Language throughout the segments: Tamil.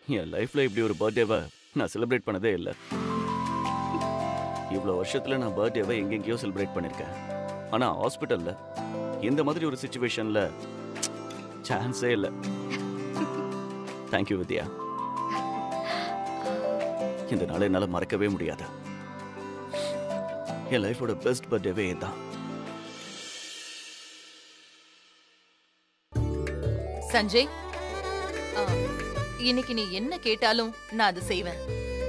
என் லைஃப்ல இப்படி ஒரு பர்த்டேவை நான் செலிப்ரேட் பண்ணதே இல்லை இவ்வளோ வருஷத்துல நான் பர்த்டேவை எங்கெங்கேயோ செலிப்ரேட் பண்ணியிருக்கேன் ஆனா ஹாஸ்பிட்டல்ல இந்த மாதிரி ஒரு சுச்சுவேஷன்ல சான்ஸே இல்லை தேங்க்யூ வித்யா இந்த நாளை என்னால் மறக்கவே முடியாது என் லைஃபோட பெஸ்ட் பர்த்டேவே இதுதான் சஞ்சய் ஆ, இன்னைக்கு நீ என்ன கேட்டாலும் நான் அதை செய்வேன்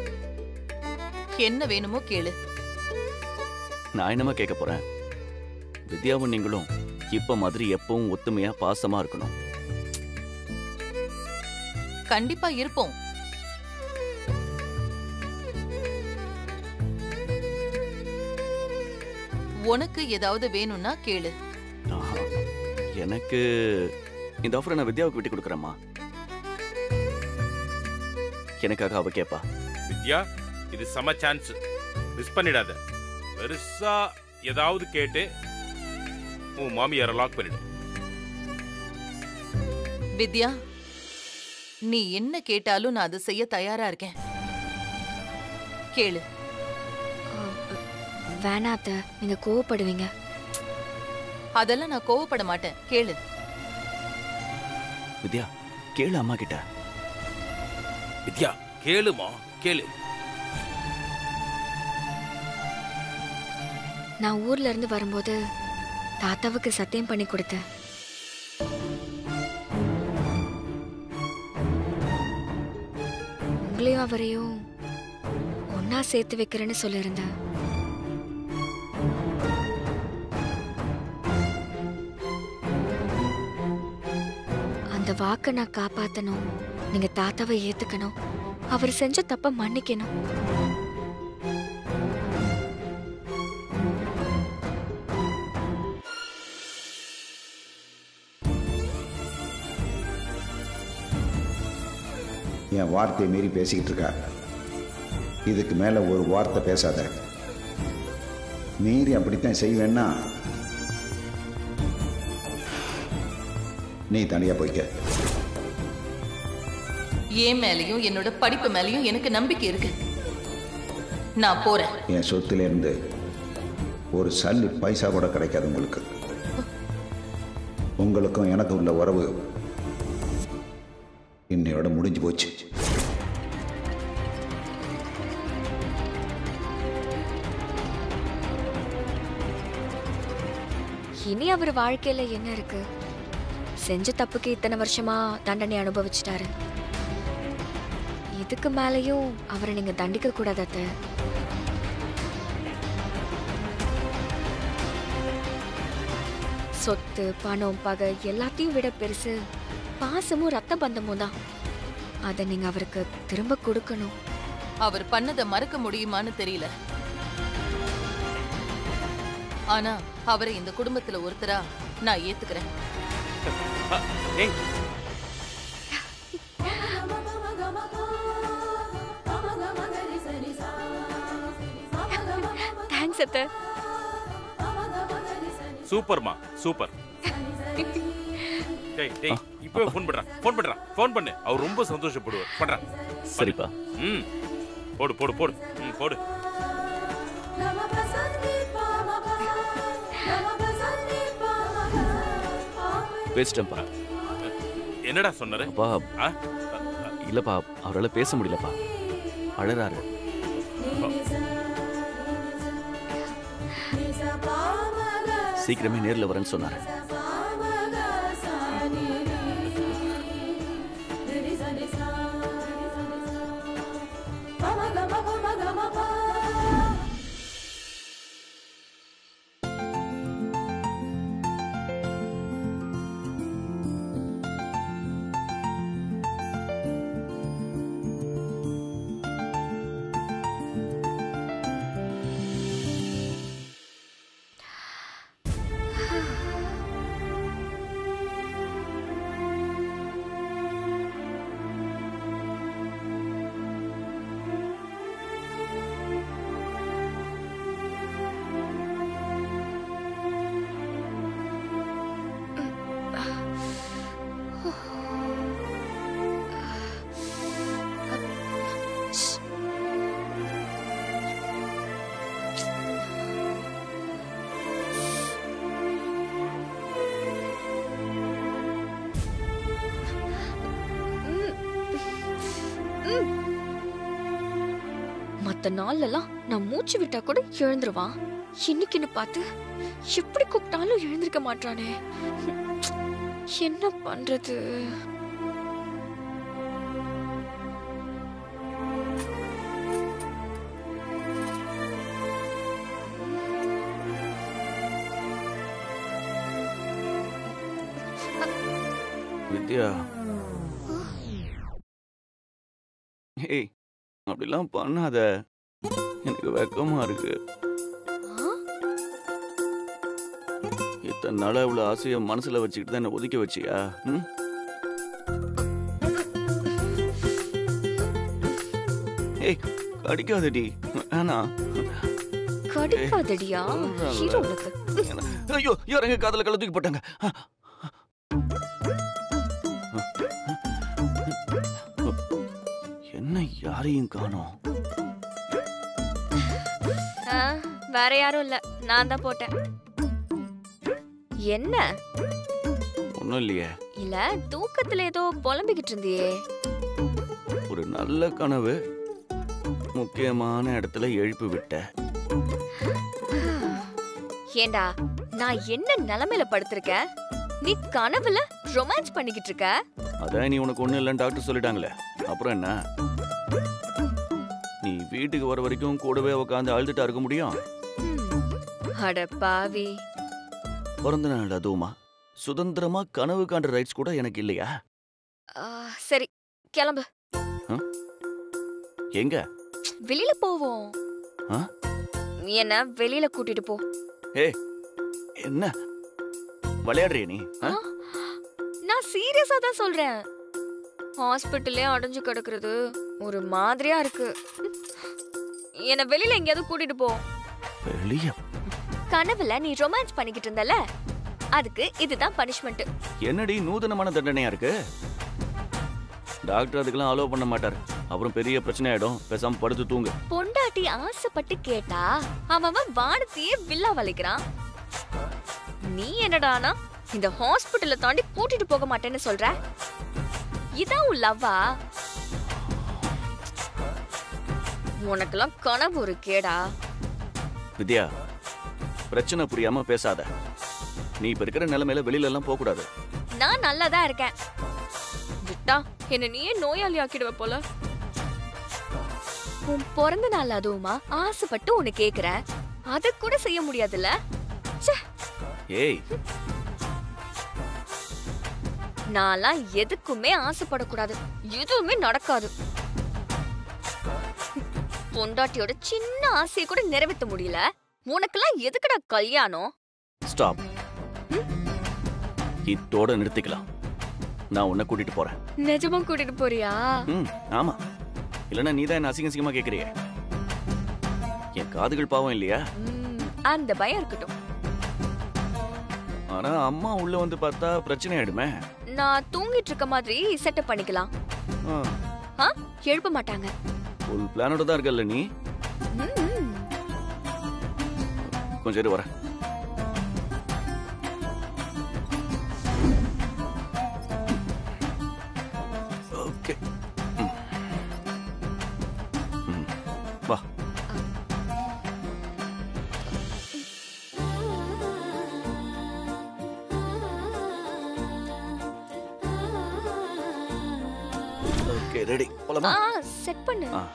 என்ன வேணுமோ கேளு நான் என்னமா கேட்க போறேன் வித்யாவும் நீங்களும் இப்ப மாதிரி எப்பவும் ஒத்துமையா பாசமா இருக்கணும் கண்டிப்பா இருப்போம் உனக்கு ஏதாவது வேணும்னா கேளு ஆஹா. எனக்கு இந்த ஆஃபரை நான் வித்யாவுக்கு விட்டு கொடுக்குறேம்மா எனக்காக அவ கேப்பா வித்யா இது செம சான்ஸ் மிஸ் பண்ணிடாத பெருசா ஏதாவது கேட்டு உன் மாமியாரை லாக் பண்ணிடு வித்யா நீ என்ன கேட்டாலும் நான் அதை செய்ய தயாரா இருக்கேன் கேளு வேணா அத்தை நீங்க கோவப்படுவீங்க அதெல்லாம் நான் கோவப்பட மாட்டேன் கேளு வித்யா கேளு அம்மா கிட்ட வித்யா கேளுமா கேளு நான் ஊர்ல இருந்து வரும்போது தாத்தாவுக்கு சத்தியம் பண்ணி கொடுத்தேன் உங்களையும் அவரையும் ஒன்னா சேர்த்து வைக்கிறேன்னு சொல்லியிருந்தேன் அந்த வாக்கை நான் காப்பாத்தணும் நீங்க தாத்தாவை ஏத்துக்கணும் அவர் செஞ்ச தப்ப மன்னிக்கணும் என் வார்த்தையை மீறி பேசிக்கிட்டு இருக்கா இதுக்கு மேலே ஒரு வார்த்தை பேசாத மீறி அப்படித்தான் செய்வேன்னா நீ தனியாக போய்க்க என் மேலயும் என்னோட படிப்பு மேலயும் எனக்கு நம்பிக்கை இருக்கு நான் போறேன் என் சொத்துலேருந்து ஒரு சல்லி பைசா கூட கிடைக்காது உங்களுக்கு உங்களுக்கும் எனக்கும் உள்ள உறவு இன்னையோட முடிஞ்சு போச்சு இனி அவர் வாழ்க்கையில என்ன இருக்கு செஞ்ச தப்புக்கு இத்தனை வருஷமா தண்டனை அனுபவிச்சிட்டாரு இதுக்கு மேலயும் அவரை நீங்க தண்டிக்க கூடாது அத்தை சொத்து பணம் பகை எல்லாத்தையும் விட பெருசு பாசமும் ரத்த பந்தமும் தான் அதை நீங்க அவருக்கு திரும்ப கொடுக்கணும் அவர் பண்ணதை மறக்க முடியுமான்னு தெரியல ஆனா அவரை இந்த குடும்பத்துல ஒருத்தரா நான் ஏத்துக்கிறேன் ஏய் தேங்க்ஸ் அத்தை சூப்பர்மா சூப்பர் டேய் டேய் இப்பவே ஃபோன் பண்றான் ஃபோன் பண்றான் ஃபோன் பண்ணு அவர் ரொம்ப சந்தோஷப்படுவார் பண்றான் சரிப்பா ம் போடு போடு போடு ம் போடு பேசிட்டேன்ப்பா என்னடா சொன்னாரு அப்பா ஆ? இல்லப்பா அவரால் பேச முடியலப்பா அழறாரு சீக்கிரமே நேர்ல வரேன்னு சொன்னாரு மத்த நாள்லலாம் நான் மூச்சு விட்டா கூட எழுந்துருவான் இன்னைக்குன்னு பார்த்து எப்படி கூப்பிட்டாலும் எழுந்திருக்க மாட்டானே என்ன பண்றது வித்யா ஏய் அப்படிலாம் பண்ணாத எனக்கு வெக்கமா இருக்கு ஆ? இத்தனை நாளா இவ்வளவு ஆசையை மனசுல வச்சுக்கிட்டு தான் என்ன ஒதுக்கி வச்சியா ம்? ஏய் கடிக்காதடி வேணாம் கடிக்காதடியா சொல்றேன்ல. ஹீரோ உனக்கு ஐயோ யாரங்க காதல கள்ள தூக்கி போட்டாங்க என்ன யாரையும் காணோம் ஆ, வேற யாரும் இல்ல நான் தான் போட்டேன் என்ன ஒன்றும் இல்லையே இல்ல தூக்கத்துல ஏதோ புலம்பிக்கிட்டு இருந்தியே ஒரு நல்ல கனவு முக்கியமான இடத்துல எழுப்பி விட்ட ஏண்டா நான் என்ன நிலைமையில படுத்திருக்கேன் நீ கனவுல ரொமான்ஸ் பண்ணிக்கிட்டு இருக்க அதான் நீ உனக்கு ஒன்றும் இல்லைன்னு டாக்டர் சொல்லிட்டாங்களே அப்புறம் என்ன நீ வீட்டுக்கு வர வரைக்கும் கூடவே உட்காந்து அழுதுட்டா இருக்க முடியும் ம். அட பாவி பிறந்த நாள் அதுவுமா சுதந்திரமா கனவு காண்ற ரைட்ஸ் கூட எனக்கு இல்லையா ஆ, சரி கிளம்பு எங்க வெளியில போவோம் ஆ? நீ என்ன வெளியில கூட்டிட்டு போ என்ன விளையாடுறிய நீ ஆ? நான் சீரியஸா தான் சொல்றேன் ஹாஸ்பிட்டல்லே அடைஞ்சு கிடக்குறது ஒரு மாதிரியா இருக்கு என்ன வெளியில எங்கேயாவது கூட்டிட்டு போ வெளிய கனவுல நீ ரொமான்ஸ் பண்ணிக்கிட்டு இருந்தல அதுக்கு இதுதான் பனிஷ்மெண்ட் என்னடி நூதனமான தண்டனையா இருக்கு டாக்டர் அதுக்கெல்லாம் அலோவ் பண்ண மாட்டார் அப்புறம் பெரிய பிரச்சனை ஆயிடும் பேசாம படுத்து தூங்கு பொண்டாட்டி ஆசைப்பட்டு கேட்டா அவன் அவன் வானத்தையே வில்லா வலிக்கிறான் நீ என்னடானா இந்த ஹாஸ்பிட்டலை தாண்டி கூட்டிட்டு போக மாட்டேன்னு சொல்ற இதான் உன் லவ்வா உனக்கெல்லாம் கனவு ஒரு கேடா வித்யா பிரச்சனை புரியாம பேசாத நீ இப்ப இருக்கிற நிலைமையில வெளியில எல்லாம் போக கூடாது நான் நல்லாதான் இருக்கேன் விட்டா என்ன நீயே நோயாளி ஆக்கிடுவ போல உன் பிறந்த நாள் அதுவுமா ஆசைப்பட்டு உன்னை கேக்குறேன் அத கூட செய்ய முடியாதுல்ல ச்சே ஏய் நான்லாம் எதுக்குமே ஆசைப்படக்கூடாது எதுவுமே நடக்காது பொண்டாட்டியோட சின்ன ஆசையை கூட நிறைவேற்ற முடியல உனக்கெல்லாம் எதுக்குடா கல்யாணம் ஸ்டாப் இத்தோட நிறுத்திக்கலாம் நான் உன்னை கூட்டிட்டு போறேன் நிஜமா கூட்டிட்டு போறியா ம் ஆமா இல்லைன்னா நீ தான் என்ன அசிங்க அசிங்கமா கேக்குறிய என் காதுகள் பாவம் இல்லையா ம், அந்த பயம் இருக்கட்டும் ஆனா அம்மா உள்ள வந்து பார்த்தா பிரச்சனை ஆயிடுமே நான் தூங்கிட்டு இருக்க மாதிரி செட்டப் பண்ணிக்கலாம் ஆ எழுப்ப மாட்டாங்க ஃபுல் பிளானோட தான் இருக்கல்ல நீ ம், கொஞ்சம் இரு வரேன் ஓகே ம். ம். வா ஓகே ரெடி போலாமா ஆ செட் பண்ணு ஆ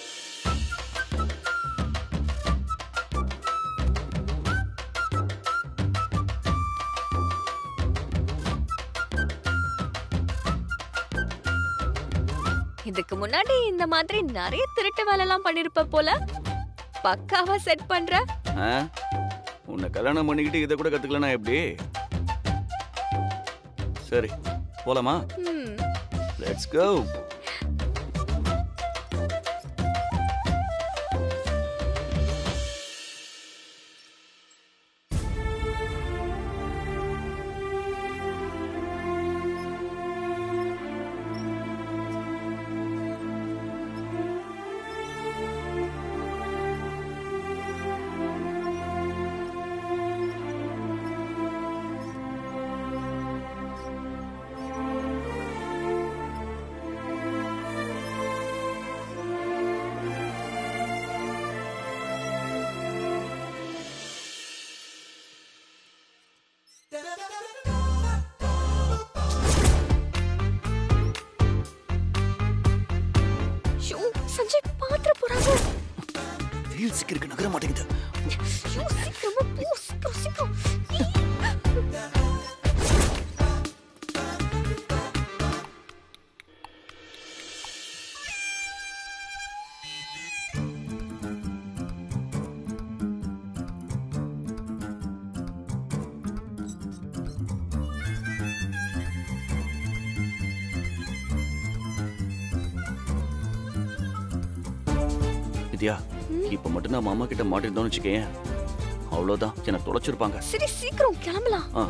இதுக்கு முன்னாடி இந்த மாதிரி நிறைய திருட்டு வேலை எல்லாம் பண்ணிருப்ப போல பக்காவா செட் பண்ற ஆ? உன்னை கல்யாணம் பண்ணிக்கிட்டு இதை கூட கத்துக்கலனா எப்படி சரி போலாமா ம், லெட்ஸ் கோ சஞ்சய் பாத்திர போறாங்க வீல் சிக்கிருக்கு நகர மாட்டேங்குது ஐயோ, சீக்கிரமா போ சீக்கிரம் சீக்கிரம் வித்யா இப்ப மட்டும் நான் மாமா கிட்ட மாட்டிருந்தோம்னு வச்சுக்கேன் அவ்வளவுதான் என்னை தொலைச்சிருப்பாங்க சரி சீக்கிரம் கிளம்பலாம் ஆ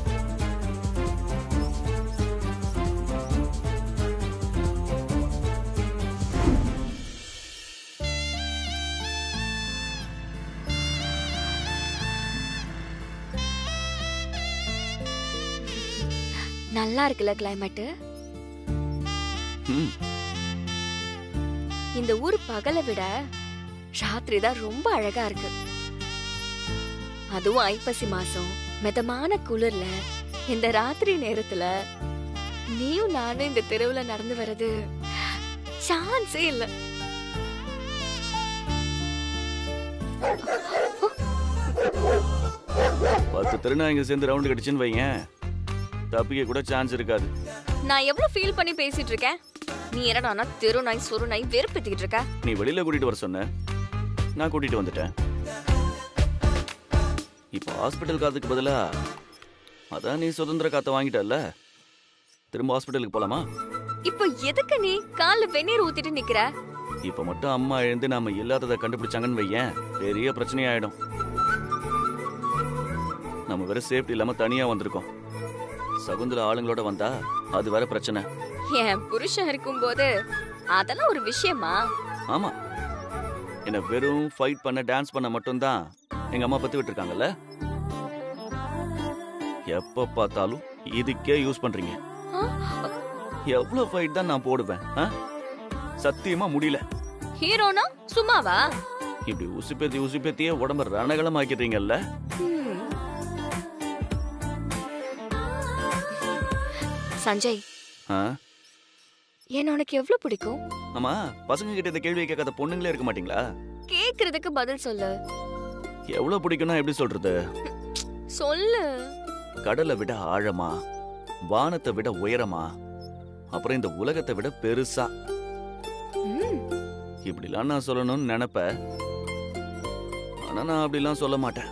நல்லா இருக்குல்ல கிளைமேட் ம் இந்த ஊர் பகலை விட ராத்திரி தான் ரொம்ப அழகா இருக்கு அதுவும் ஐப்பசி மாசம் மிதமான குளிர்ல இந்த ராத்திரி நேரத்துல நீயும் நானும் இந்த தெருவுல நடந்து வர்றது சான்ஸே இல்ல பத்து திருநாயங்க சேர்ந்து ரவுண்டு கடிச்சுன்னு வையேன் தப்பிக்க கூட சான்ஸ் இருக்காது நான் எவ்வளவு ஃபீல் பண்ணி பேசிட்டு இருக்கேன் நீ என்னடானா தெரு நாய் சொரு நாய் வெறுப்பேத்திக்கிட்டு இருக்க நீ வெளியில கூட்டிட்டு வர சொன்ன நான் கூட்டிட்டு வந்துட்டேன் இப்போ ஹாஸ்பிட்டல் காத்துக்கு பதிலா அதான் நீ சுதந்திர காத்த வாங்கிட்டல்ல திரும்ப ஹாஸ்பிட்டலுக்கு போலாமா இப்போ எதுக்கு நீ கால்ல வெந்நீர் ஊத்திட்டு நிக்கிற இப்போ மட்டும் அம்மா எழுந்து நாம இல்லாததை கண்டுபிடிச்சாங்கன்னு வையேன் பெரிய பிரச்சனையாயிடும் நம்ம வேற சேஃப்டி இல்லாம தனியா வந்திருக்கோம் சகுந்தல ஆளுங்களோட வந்தா அது வேற பிரச்சனை என் புருஷன் இருக்கும்போது அதெல்லாம் ஒரு விஷயமா ஆமா என்ன வெறும் ஃபைட் பண்ண டான்ஸ் பண்ண மட்டும்தான் எங்க அம்மா பத்தி விட்டுருக்காங்கல்ல எப்ப பார்த்தாலும் இதுக்கே யூஸ் பண்றீங்க ஆ? எவ்வளவு ஃபைட் தான் நான் போடுவேன் ஆ? சத்தியமா முடியல ஹீரோனா சும்மாவா இப்படி உசுப்பேத்தி உசுப்பேத்தியே உடம்ப ரணகலம் ஆக்கிடுறீங்கல்ல ஹம். சஞ்சய் ஆ? என்ன உனக்கு எவ்வளவு பிடிக்கும் ஆமா பசங்க கிட்ட இந்த கேள்வியை கேட்காத பொண்ணுங்களே இருக்க மாட்டீங்களா கேக்குறதுக்கு பதில் சொல்லு எவ்வளவு பிடிக்கும்னா எப்படி சொல்றது சொல்லு கடலை விட ஆழமா வானத்தை விட உயரமா அப்புறம் இந்த உலகத்தை விட பெருசா ம், இப்படிலாம் நான் சொல்லணும்னு நினைப்பேன் ஆனா நான் அப்படிலாம் சொல்ல மாட்டேன்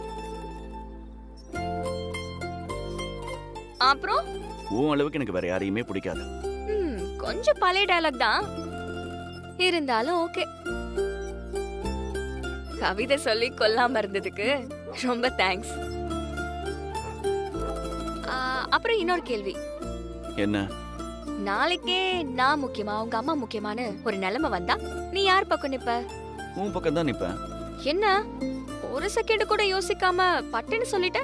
அப்புறம் உன் அளவுக்கு எனக்கு வேற யாரையுமே பிடிக்காது ம், கொஞ்சம் பழைய டயலாக் தான் இருந்தாலும் ஓகே கவிதை சொல்லி கொல்லாம இருந்ததுக்கு ரொம்ப தேங்க்ஸ் அப்புறம் இன்னொரு கேள்வி என்ன நாளைக்கே நான் முக்கியமா உங்க அம்மா முக்கியமான்னு ஒரு நிலைமை வந்தா நீ யார் பக்கம் நிப்ப உன் பக்கம் தான் நிப்பேன் என்ன ஒரு செகண்ட் கூட யோசிக்காம பட்டுன்னு சொல்லிட்ட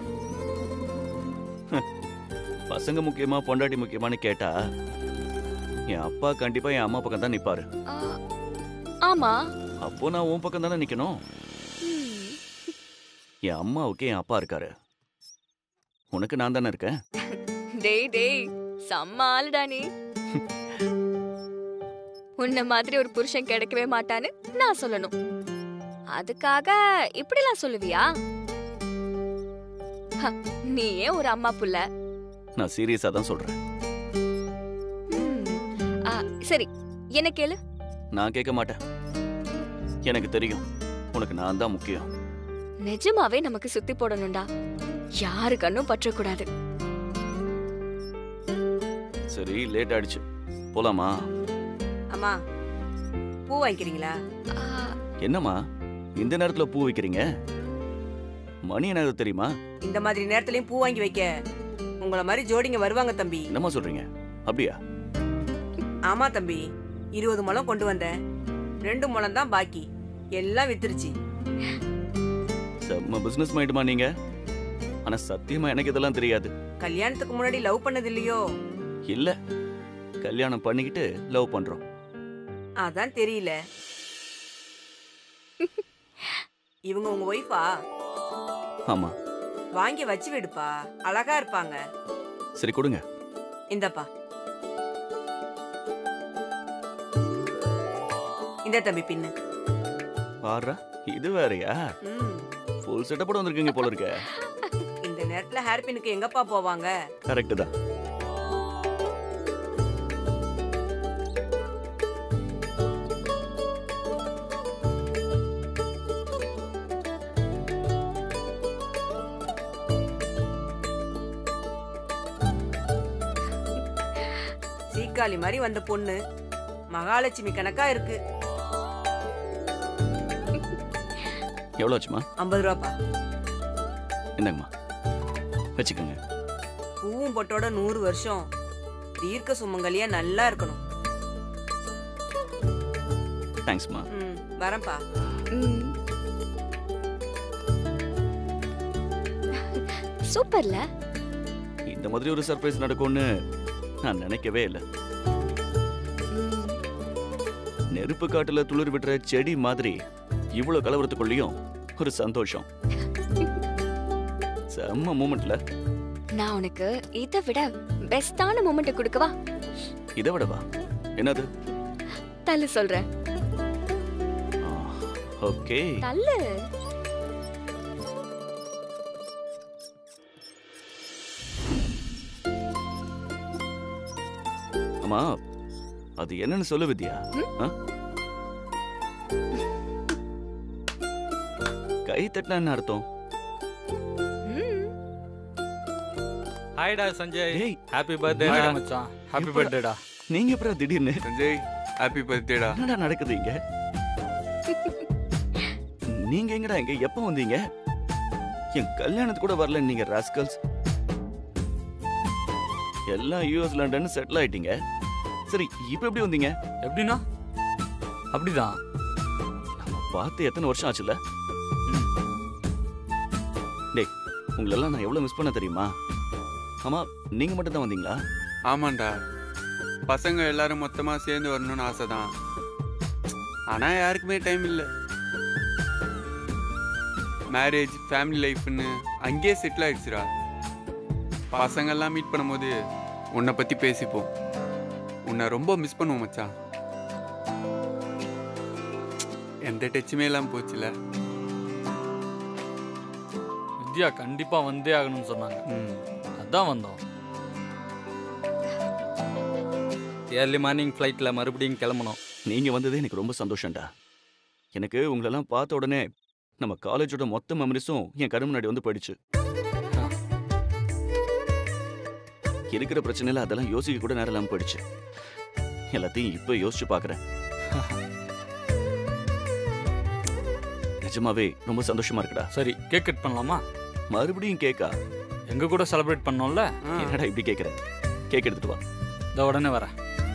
பசங்க முக்கியமா பொண்டாட்டி முக்கியமான்னு கேட்டா என் அப்பா கண்டிப்பா என் அம்மா பக்கம் தான் நிப்பாரு ஆ, ஆமா அப்போ நான் உன் பக்கம் தானே நிக்கணும் ம், என் அம்மாவுக்கு என் அப்பா இருக்காரு உனக்கு நான் தானே இருக்கேன் டேய் டேய் செம்ம ஆளுடா நீ உன்ன மாதிரி ஒரு புருஷன் கிடைக்கவே மாட்டான்னு நான் சொல்லணும் அதுக்காக இப்படிலாம் சொல்லுவியா ஹ, நீயே ஒரு அம்மா புள்ள நான் சீரியஸா தான் சொல்றேன் ம், ஆ, சரி என்ன கேளு நான் கேட்க மாட்டேன் எனக்கு தெரியும் உனக்கு நான் தான் முக்கியம் நிஜமாவே நமக்கு சுத்தி போடணும்டா யாரு கண்ணும் பற்றக்கூடாது சரி லேட் ஆயிடுச்சு போலாமா அம்மா பூ வாங்கிக்கிறீங்களா ஆ, என்னம்மா இந்த நேரத்துல பூ வைக்கிறீங்க மணி என்ன தெரியுமா இந்த மாதிரி நேரத்துலயும் பூ வாங்கி வைக்க உங்கள மாதிரி ஜோடிங்க வருவாங்க தம்பி என்னம்மா சொல்றீங்க அப்படியா ஆமா தம்பி இருபது முழம் கொண்டு வந்தேன் ரெண்டு முழம் தான் பாக்கி எல்லாம் வித்துருச்சு செம்ம பிசினஸ் மைண்டுமா நீங்க ஆனா சத்தியமா எனக்கு இதெல்லாம் தெரியாது கல்யாணத்துக்கு முன்னாடி லவ் பண்ணது இல்லையோ இல்ல கல்யாணம் பண்ணிக்கிட்டு லவ் பண்றோம் அதான் தெரியல இவங்க உங்க ஒய்ஃபா ஆமா வாங்கி வச்சு விடுப்பா அழகா இருப்பாங்க சரி கொடுங்க இந்தப்பா இந்த தம்பி பின்னு பாடுறா இது வேறயா ம் ஃபுல் செட்டப்போட வந்திருக்கீங்க போல இருக்க இந்த நேரத்துல ஹேர் பின்னுக்கு எங்கப்பா போவாங்க கரெக்ட் தான் சீக்காளி மாதிரி வந்த பொண்ணு மகாலட்சுமி கணக்கா இருக்கு எவ்வளோ ஆச்சுமா ஐம்பது ரூபாப்பா இந்தாங்கம்மா வச்சுக்கோங்க பூவும் பொட்டோட நூறு வருஷம் தீர்க்க சுமங்கலியா நல்லா இருக்கணும் தேங்க்ஸ்மா ம் வரேன்ப்பா ம். சூப்பர்ல இந்த மாதிரி ஒரு சர்ப்ரைஸ் நடக்கும்னு நான் நினைக்கவே இல்லை ம். நெருப்பு காட்டுல துளிர் விடுற செடி மாதிரி இவ்வளவு கலவரத்துக்குள்ளேயும் ஒரு சந்தோஷம் செம்ம மூமெண்ட்ல நான் உனக்கு இதை விட பெஸ்டான மூமெண்ட் கொடுக்கவா இதை விடவா என்னது தள்ளு சொல்றேன் ஓகே தள்ளு அம்மா அது என்னன்னு சொல்லு வித்யா ஆ? கை தட்டினா என்ன அர்த்தம் ம். ஹாய்டா சஞ்சய் ஏய் ஹாப்பி பர்த்டே Hi டா. மச்சான் ஹாப்பி இப்ப- பர்த்டேடா நீங்க அப்புறம் திடீர்னு சஞ்சய் ஹாப்பி பர்த்டேடா என்னடா நடக்குது இங்க நீங்க எங்கடா இங்க எப்ப வந்தீங்க என் கல்யாணத்துக்கு கூட வரல நீங்க ராஸ்கல்ஸ் எல்லாம் யூஎஸ் லண்டன் செட்டில் ஆயிட்டீங்க சரி இப்ப எப்படி வந்தீங்க எப்படின்னா அப்படிதான் நம்ம பார்த்து எத்தனை வருஷம் ஆச்சுல டேய் உங்களெல்லாம் நான் எவ்வளவு மிஸ் பண்ண தெரியுமா ஆமா நீங்க மட்டும் தான் வந்தீங்களா ஆமாண்டா பசங்க எல்லாரும் மொத்தமா சேர்ந்து வரணும்னு ஆசை தான் ஆனா யாருக்குமே டைம் இல்லை மேரேஜ் ஃபேமிலி லைஃப்னு அங்கேயே செட்டில் ஆயிடுச்சுடா பசங்கெல்லாம் மீட் பண்ணும்போது உன்னை பத்தி பேசிப்போம் உன்னை ரொம்ப மிஸ் பண்ணுவோம் மச்சான் எந்த டச்சுமே இல்லாமல் போச்சுல வித்யா கண்டிப்பா வந்தே ஆகணும்னு சொன்னாங்க ம் அதான் வந்தோம் ஏர்லி மார்னிங் ஃப்ளைட்டில் மறுபடியும் கிளம்பணும் நீங்க வந்ததே எனக்கு ரொம்ப சந்தோஷம்டா எனக்கு உங்களெல்லாம் பார்த்த உடனே நம்ம காலேஜோட மொத்த மெமரிஸும் என் கண்ணு முன்னாடி வந்து போயிடுச்சு இருக்கிற பிரச்சனையில அதெல்லாம் யோசிக்க கூட நேரம் இல்லாம போயிடுச்சு எல்லாத்தையும் இப்ப யோசிச்சு பார்க்கறேன் நிஜமாவே ரொம்ப சந்தோஷமா இருக்குடா சரி கேக் கட் பண்ணலாமா மறுபடியும் கேக்கா எங்க கூட செலிப்ரேட் பண்ணோம்ல ஆ. என்னடா இப்படி கேக்குற கேக் எடுத்துட்டு வா இந்த உடனே வரேன்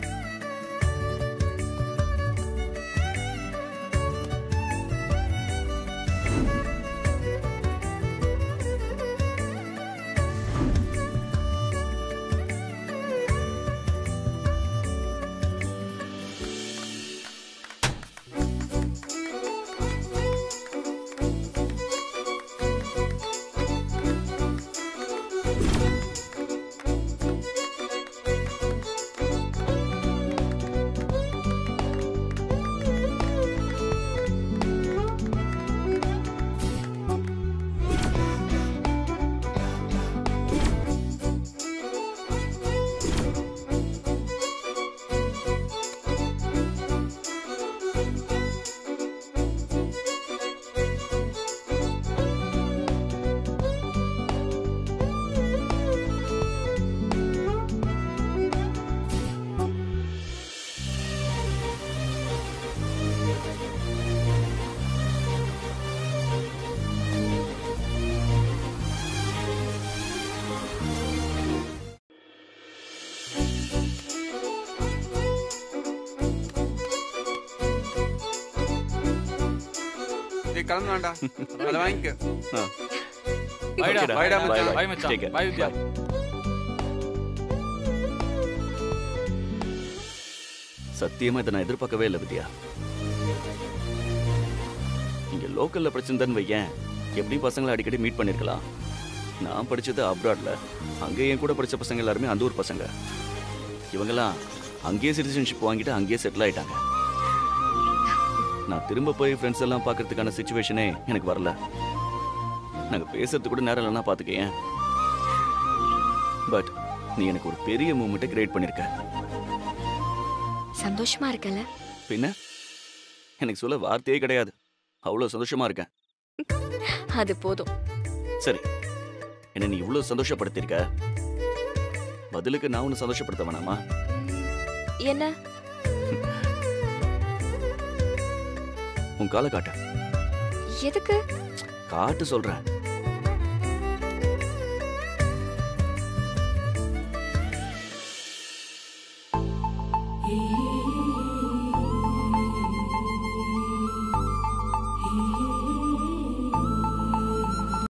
டேய் கிளம்பலாம்டா அதை வாங்கிக்க Bye டா, Okay டா. bye டா Bye, மச்சான். bye. Bye மச்சான். Take care. Bye வித்யா. சத்தியமா இதை நான் எதிர்பார்க்கவே இல்லை வித்யா இங்க லோக்கல்ல பிரச்சனை தான் வையேன் எப்படி பசங்களை அடிக்கடி மீட் பண்ணிருக்கலாம் நான் படிச்சது அப்ராட்ல அங்க என் கூட படிச்ச பசங்க எல்லாருமே அந்த ஊர் பசங்க இவங்கெல்லாம் அங்கேயே சிட்டிசன்ஷிப் வாங்கிட்டு அங்கேயே செட்டில் ஆயிட்டாங்க நான் திரும்ப போய் ஃப்ரெண்ட்ஸ் எல்லாம் பார்க்கறதுக்கான சுச்சுவேஷனே எனக்கு வரல நாங்க பேசுறது கூட நேரம் இல்லைன்னா பார்த்துக்கேன் பட் நீ எனக்கு ஒரு பெரிய மூமெண்ட்டை கிரியேட் பண்ணிருக்க சந்தோஷமா இருக்கல பின்ன எனக்கு சொல்ல வார்த்தையே கிடையாது அவ்வளோ சந்தோஷமா இருக்கேன் அது போதும் சரி என்ன நீ இவ்வளோ சந்தோஷப்படுத்திருக்க பதிலுக்கு நான் உன்னை சந்தோஷப்படுத்த வேணாமா என்ன உன் காலை காட்டு எதுக்கு காட்டு சொல்றேன்